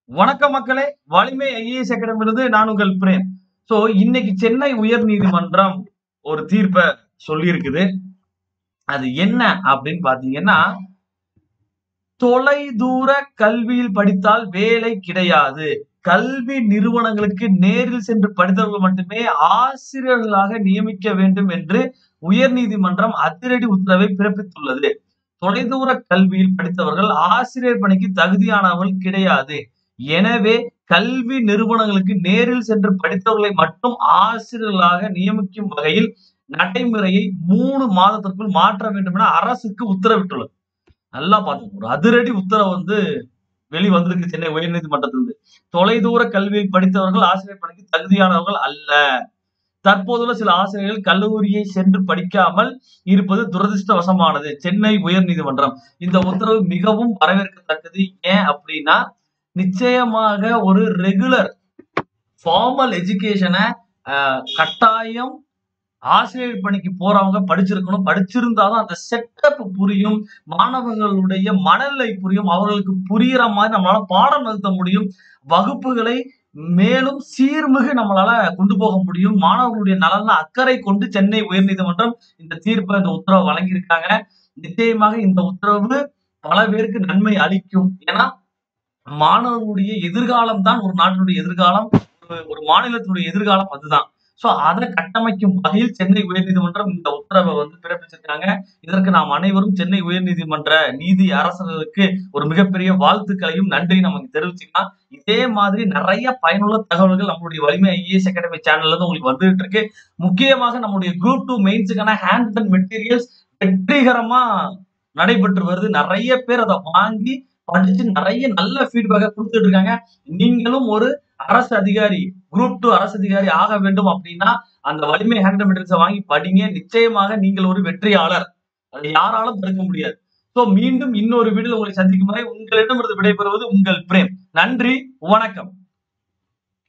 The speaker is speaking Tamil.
வணக்கம் மக்களே வலிமை ஐஏஎஸ் அகாடமிலிருந்து நான் உங்கள் பிரேம் சோ இன்னைக்கு சென்னை உயர் நீதிமன்றம் ஒரு தீர்ப்பை சொல்லியிருக்குது அது என்ன அப்படின்னு பாத்தீங்கன்னா தொலை தூர கல்வியில் படித்தால் வேலை கிடையாது கல்வி நிறுவனங்களுக்கு நேரில் சென்று படித்தவர்கள் மட்டுமே ஆசிரியர்களாக நியமிக்க வேண்டும் என்று உயர்நீதிமன்றம் அதிரடி உத்தரவை பிறப்பித்துள்ளது தொலைதூர கல்வியில் படித்தவர்கள் ஆசிரியர் பணிக்கு தகுதியானவர்கள் கிடையாது எனவே கல்வி நிறுவனங்களுக்கு நேரில் சென்று படித்தவர்களை மட்டும் ஆசிரியர்களாக நியமிக்கும் வகையில் நடைமுறையை மூணு மாதத்திற்குள் மாற்ற வேண்டும் என அரசுக்கு உத்தரவிட்டுள்ளது நல்லா பார்த்துக்கோ ஒரு அதிரடி உத்தரவு வந்து வெளிவந்திருக்கு சென்னை உயர்நீதிமன்றத்திலிருந்து தொலைதூர கல்வியில் படித்தவர்கள் ஆசிரியர் பணிக்கு தகுதியானவர்கள் அல்ல தற்போதுள்ள சில ஆசிரியர்கள் கல்லூரியை சென்று படிக்காமல் இருப்பது துரதிருஷ்டவசமானது சென்னை உயர்நீதிமன்றம் இந்த உத்தரவு மிகவும் வரவேற்கத்தக்கது ஏன் அப்படின்னா நிச்சயமாக ஒரு ரெகுலர் ஃபார்மல் எஜுகேஷனை கட்டாயம் ஆசிரியர் பணிக்கு போறவங்க படிச்சிருக்கணும் படிச்சிருந்தாதான் அந்த செட்டப் புரியும் மாணவர்களுடைய மனநிலை புரியும் அவர்களுக்கு புரியுற மாதிரி நம்மளால பாடம் நடத்த முடியும் வகுப்புகளை மேலும் சீர்மிகு நம்மளால கொண்டு போக முடியும் மாணவர்களுடைய நலன்ல அக்கறை கொண்டு சென்னை உயர்நீதிமன்றம் இந்த தீர்ப்பை இந்த உத்தரவு வழங்கியிருக்காங்க நிச்சயமாக இந்த உத்தரவு பல பேருக்கு நன்மை அளிக்கும் ஏன்னா மாணவர்களுடைய எதிர்காலம் தான் ஒரு நாட்டினுடைய எதிர்காலம் ஒரு- ஒரு மாநிலத்தினுடைய எதிர்காலம் அதுதான் சோ அதை கட்டமைக்கும் வகையில் சென்னை உயர்நீதிமன்றம் இந்த உத்தரவை வந்து பிறப்பிச்சிருக்காங்க இதற்கு நாம் அனைவரும் சென்னை உயர்நீதிமன்ற நீதி அரசர்களுக்கு ஒரு மிகப்பெரிய வாழ்த்துக்களையும் நன்றியும் நமக்கு தெரிவிச்சுக்கலாம் இதே மாதிரி நிறைய பயனுள்ள தகவல்கள் நம்மளுடைய வலிமை ஐஏஎஸ் அகாடமி சேனல்ல இருந்து உங்களுக்கு வந்துட்டு இருக்கு முக்கியமாக நம்மளுடைய குரூப் டூ மெயின்ஸுக்கான ஹேண்ட் அண்ட் மெட்டீரியல்ஸ் வெற்றிகரமா நடைபெற்று வருது நிறைய பேர் அதை வாங்கி படிச்சு நிறைய நல்ல ஃபீட்பேக்கை கொடுத்துட்டு இருக்காங்க நீங்களும் ஒரு அரசு அதிகாரி குரூப் டூ அரசு அதிகாரி ஆக வேண்டும் அப்படின்னா அந்த வலிமை ஹேண்ட் மெட்டீரியல்ஸை வாங்கி படிங்க நிச்சயமாக நீங்கள் ஒரு வெற்றியாளர் அதை யாராலும் தடுக்க முடியாது சோ மீண்டும் இன்னொரு வீடியோ உங்களை சந்திக்கும் வரை உங்களிடமிருந்து விடைபெறுவது உங்கள் பிரேம் நன்றி வணக்கம்